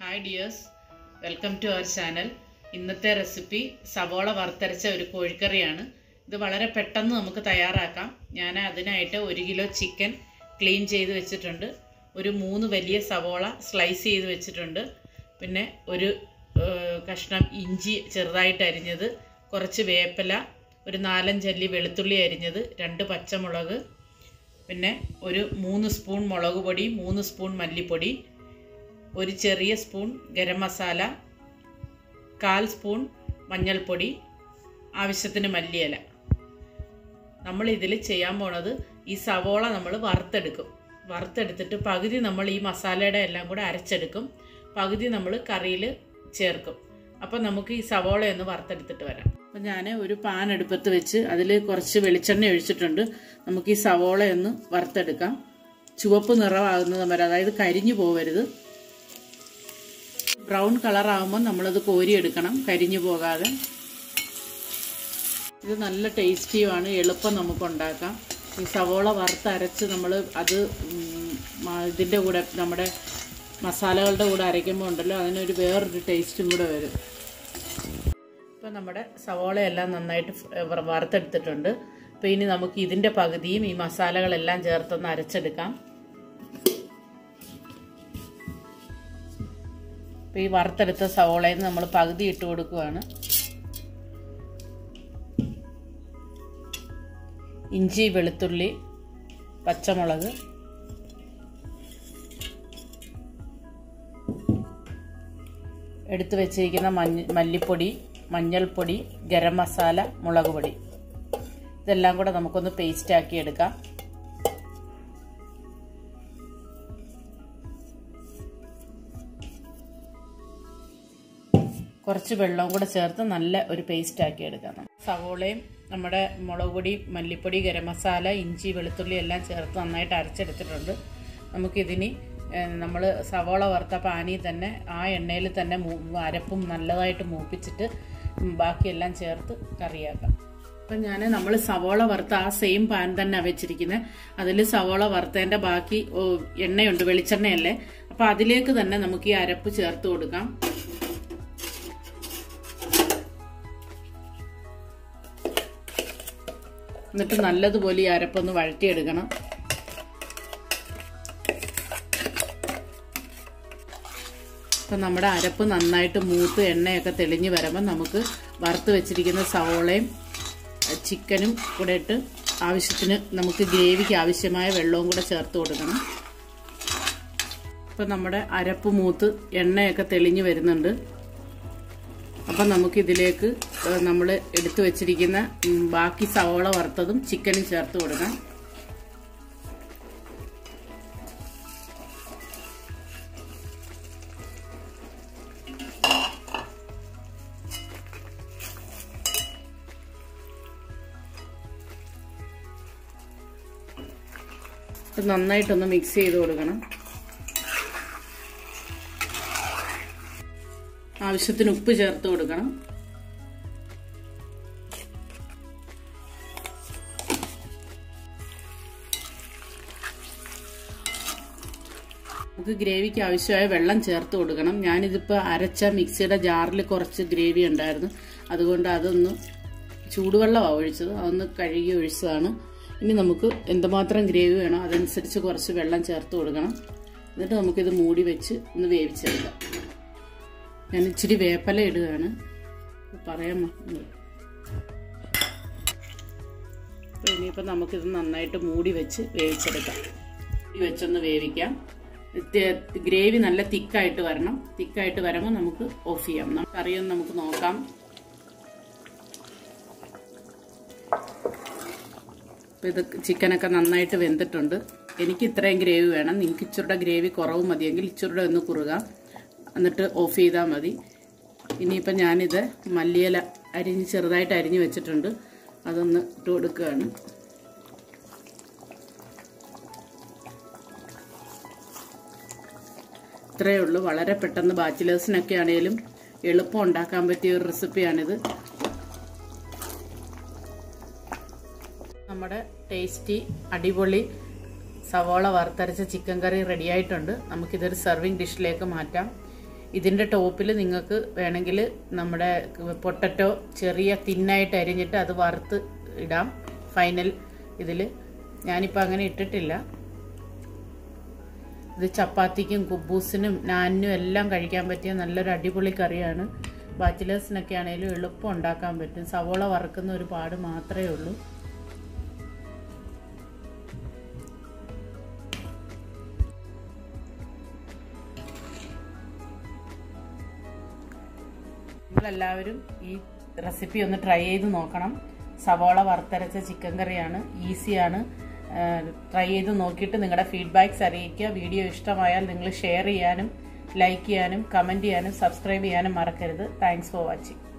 Hi dears welcome to our channel ഇന്നത്തെ recipe സവോള വറുത്തരച്ച ഒരു കോഴിക്കറിയാണ് ഇത് വളരെ പെട്ടെന്ന് നമുക്ക് തയ്യാറാക്കാം ഞാൻ അതിനായിട്ട് ഒരു കിലോ ചിക്കൻ ക്ലീൻ ചെയ്ത് വെച്ചിട്ടുണ്ട് ഒരു മൂന്ന് വലിയ സവോള സ്ലൈസ് ചെയ്ത് വെച്ചിട്ടുണ്ട് പിന്നെ ഒരു ഏഹ്, കഷ്ണം ഇഞ്ചി ചെറുതായിട്ട് അരിഞ്ഞത് കുറച്ച് വേപ്പില ഒരു നാലഞ്ചല്ലി വെളുത്തുള്ളി അരിഞ്ഞത് രണ്ട് പച്ചമുളക് പിന്നെ ഒരു മൂന്ന് സ്പൂൺ മുളക് പൊടി മൂന്ന് സ്പൂൺ മല്ലിപ്പൊടി ഒരു ചെറിയ സ്പൂൺ ഗരം മസാല കാൽ സ്പൂൺ മഞ്ഞൾപ്പൊടി ആവശ്യത്തിന് മല്ലിയില നമ്മൾ ഇതിൽ ചെയ്യാൻ പോണത് ഈ സവോള നമ്മൾ വറുത്തെടുക്കും വറുത്തെടുത്തിട്ട് പകുതി നമ്മൾ ഈ മസാലയുടെ എല്ലാം കൂടെ അരച്ചെടുക്കും പകുതി നമ്മൾ കറിയിൽ ചേർക്കും അപ്പം നമുക്ക് ഈ സവോള ഒന്ന് വറുത്തെടുത്തിട്ട് വരാം അപ്പം ഞാൻ ഒരു പാൻ അടുപ്പത്ത് വെച്ച് അതിൽ കുറച്ച് വെളിച്ചെണ്ണ ഒഴിച്ചിട്ടുണ്ട് നമുക്ക് ഈ സവോള ഒന്ന് വറുത്തെടുക്കാം ചുവപ്പ് നിറമാകുന്നത് വരെ അതായത് കരിഞ്ഞു പോകരുത് ബ്രൗൺ കളറാകുമ്പോൾ നമ്മളത് കോരിയെടുക്കണം കരിഞ്ഞു പോകാതെ ഇത് നല്ല ടേസ്റ്റിയുമാണ് എളുപ്പം നമുക്ക് ഉണ്ടാക്കാം ഈ സവോള വറുത്തരച്ച് നമ്മൾ അത് ഉം, മ- ഇതിൻ്റെ കൂടെ നമ്മുടെ മസാലകളുടെ കൂടെ അരയ്ക്കുമ്പോൾ ഉണ്ടല്ലോ അതിനൊരു വേറൊരു ടേസ്റ്റും കൂടെ വരും ഇപ്പം നമ്മുടെ സവോളയെല്ലാം നന്നായിട്ട് ഫ്- വറ- വറുത്തെടുത്തിട്ടുണ്ട് അപ്പോൾ ഇനി നമുക്ക് ഇതിൻ്റെ പകുതിയും ഈ മസാലകളെല്ലാം ചേർത്തൊന്ന് അരച്ചെടുക്കാം അപ്പോൾ ഈ വറുത്തെടുത്ത സവോളയിൽ നിന്ന് നമ്മൾ പകുതി ഇട്ട് കൊടുക്കുകയാണ് ഇഞ്ചി വെളുത്തുള്ളി പച്ചമുളക് എടുത്തു വെച്ചിരിക്കുന്ന മഞ്ഞ മല്ലിപ്പൊടി മഞ്ഞൾപ്പൊടി ഗരം മസാല മുളക് പൊടി ഇതെല്ലാം കൂടെ നമുക്കൊന്ന് പേസ്റ്റ് ആക്കി എടുക്കാം കുറച്ച് വെള്ളവും കൂടെ ചേർത്ത് നല്ല ഒരു പേസ്റ്റ് ആക്കി എടുക്കാം സവോളയും നമ്മുടെ മുളക് പൊടി മല്ലിപ്പൊടി ഗരം മസാല ഇഞ്ചി വെളുത്തുള്ളി എല്ലാം ചേർത്ത് നന്നായിട്ട് അരച്ചെടുത്തിട്ടുണ്ട് നമുക്കിതിനി നമ്മൾ സവോള വറുത്ത പാനി തന്നെ ആ എണ്ണയിൽ തന്നെ മൂ- അരപ്പും നല്ലതായിട്ട് മൂപ്പിച്ചിട്ട് ബാക്കിയെല്ലാം ചേർത്ത് കറിയാക്കാം അപ്പം ഞാൻ നമ്മൾ സവോള വറുത്ത ആ സെയിം പാൻ തന്നെ വെച്ചിരിക്കുന്നത് അതിൽ സവോള വറുത്തതിൻ്റെ ബാക്കി ഓ, എണ്ണയുണ്ട് വെളിച്ചെണ്ണയല്ലേ അപ്പം അതിലേക്ക് തന്നെ നമുക്ക് ഈ അരപ്പ് ചേർത്ത് കൊടുക്കാം എന്നിട്ട് നല്ലതുപോലെ ഈ അരപ്പൊന്ന് വഴറ്റിയെടുക്കണം അപ്പം നമ്മുടെ അരപ്പ് നന്നായിട്ട് മൂത്ത് എണ്ണയൊക്കെ തെളിഞ്ഞ് വരുമ്പോൾ നമുക്ക് വറുത്ത് വെച്ചിരിക്കുന്ന സവോളയും അഹ് ചിക്കനും കൂടെ ഇട്ട് ആവശ്യത്തിന് നമുക്ക് ഗ്രേവിക്ക് ആവശ്യമായ വെള്ളവും കൂടെ ചേർത്ത് കൊടുക്കണം ഇപ്പം നമ്മുടെ അരപ്പ് മൂത്ത് എണ്ണയൊക്കെ തെളിഞ്ഞ് വരുന്നുണ്ട് അപ്പം നമുക്കിതിലേക്ക് നമ്മൾ എടുത്തു വെച്ചിരിക്കുന്ന ഉം, ബാക്കി സവോള വറുത്തതും ചിക്കനും ചേർത്ത് കൊടുക്കാം ഇത് നന്നായിട്ടൊന്ന് മിക്സ് ചെയ്ത് കൊടുക്കണം ആവശ്യത്തിന് ഉപ്പ് ചേർത്ത് കൊടുക്കണം നമുക്ക് ഗ്രേവിക്ക് ആവശ്യമായ വെള്ളം ചേർത്ത് കൊടുക്കണം ഞാനിതിപ്പോൾ അരച്ച മിക്സിയുടെ ജാറിൽ കുറച്ച് ഗ്രേവി ഉണ്ടായിരുന്നു അതുകൊണ്ട് അതൊന്ന് ചൂടുവെള്ളമാണ് ഒഴിച്ചത് അതൊന്ന് കഴുകി ഒഴിച്ചതാണ് ഇനി നമുക്ക് എന്തുമാത്രം ഗ്രേവി വേണോ അതനുസരിച്ച് കുറച്ച് വെള്ളം ചേർത്ത് കൊടുക്കണം എന്നിട്ട് നമുക്കിത് മൂടി വെച്ച് ഒന്ന് വേവിച്ചെടുക്കാം ഞാൻ ഇച്ചിരി വേപ്പല ഇടുകയാണ് പറയാൻ മറന്നു. അപ്പോൾ ഇനിയിപ്പോൾ നമുക്കിത് നന്നായിട്ട് മൂടി വെച്ച് വേവിച്ചെടുക്കാം മൂടി വെച്ചൊന്ന് വേവിക്കാം തി- ഗ്രേവി നല്ല തിക്കായിട്ട് വരണം തിക്കായിട്ട് വരുമ്പോൾ നമുക്ക് ഓഫ് ചെയ്യാം നം- കറിയൊന്ന് നമുക്ക് നോക്കാം അപ്പോൾ ഇത് ചിക്കനൊക്കെ നന്നായിട്ട് വെന്തിട്ടുണ്ട് എനിക്ക് ഇത്രയും ഗ്രേവി വേണം നിങ്ങൾക്ക് ഇച്ചിരുടെ ഗ്രേവി കുറവ് മതിയെങ്കിൽ ഇച്ചിരുടെ ഒന്ന് കുറുകാം എന്നിട്ട് ഓഫ് ചെയ്താൽ മതി ഇനിയിപ്പം ഞാനിത് മല്ലിയില അരിഞ്ഞ് ചെറുതായിട്ട് അരിഞ്ഞ് വെച്ചിട്ടുണ്ട് അതൊന്ന് ഇട്ട് കൊടുക്കുകയാണ് ഇത്രയേ ഉള്ളൂ വളരെ പെട്ടെന്ന് ബാച്ചിലേഴ്സിനൊക്കെ ആണെങ്കിലും എളുപ്പം ഉണ്ടാക്കാൻ പറ്റിയ ഒരു റെസിപ്പിയാണിത് നമ്മുടെ ടേസ്റ്റി അടിപൊളി സവോള വറുത്തരച്ച ചിക്കൻ കറി റെഡി ആയിട്ടുണ്ട് നമുക്കിതൊരു സെർവിങ് ഡിഷിലേക്ക് മാറ്റാം ഇതിൻ്റെ ടോപ്പിൽ നിങ്ങൾക്ക് വേണമെങ്കിൽ നമ്മുടെ പൊട്ടറ്റോ ചെറിയ തിന്നായിട്ട് അരിഞ്ഞിട്ട് അത് വറുത്ത് ഇടാം ഫൈനൽ ഇതിൽ ഞാനിപ്പോൾ അങ്ങനെ ഇട്ടിട്ടില്ല ഇത് ചപ്പാത്തിക്കും കുബൂസിനും നാനിനും എല്ലാം കഴിക്കാൻ പറ്റിയ നല്ലൊരു അടിപൊളി കറിയാണ് ബാച്ചിലേഴ്സിനൊക്കെ ആണെങ്കിലും എളുപ്പം ഉണ്ടാക്കാൻ പറ്റും സവോള വറുക്കുന്ന ഒരു പാട് മാത്രമേ ഉള്ളൂ നിങ്ങളെല്ലാവരും ഈ റെസിപ്പി ഒന്ന് ട്രൈ ചെയ്ത് നോക്കണം സവോള വറുത്തരച്ച ചിക്കൻ കറിയാണ് ഈസിയാണ് ട്രൈ ചെയ്ത് നോക്കിയിട്ട് നിങ്ങളുടെ ഫീഡ്ബാക്ക്സ് അറിയിക്കുക വീഡിയോ ഇഷ്ടമായാൽ നിങ്ങൾ ഷെയർ ചെയ്യാനും ലൈക്ക് ചെയ്യാനും കമൻറ്റ് ചെയ്യാനും സബ്സ്ക്രൈബ് ചെയ്യാനും മറക്കരുത് താങ്ക്സ് ഫോർ വാച്ചിങ്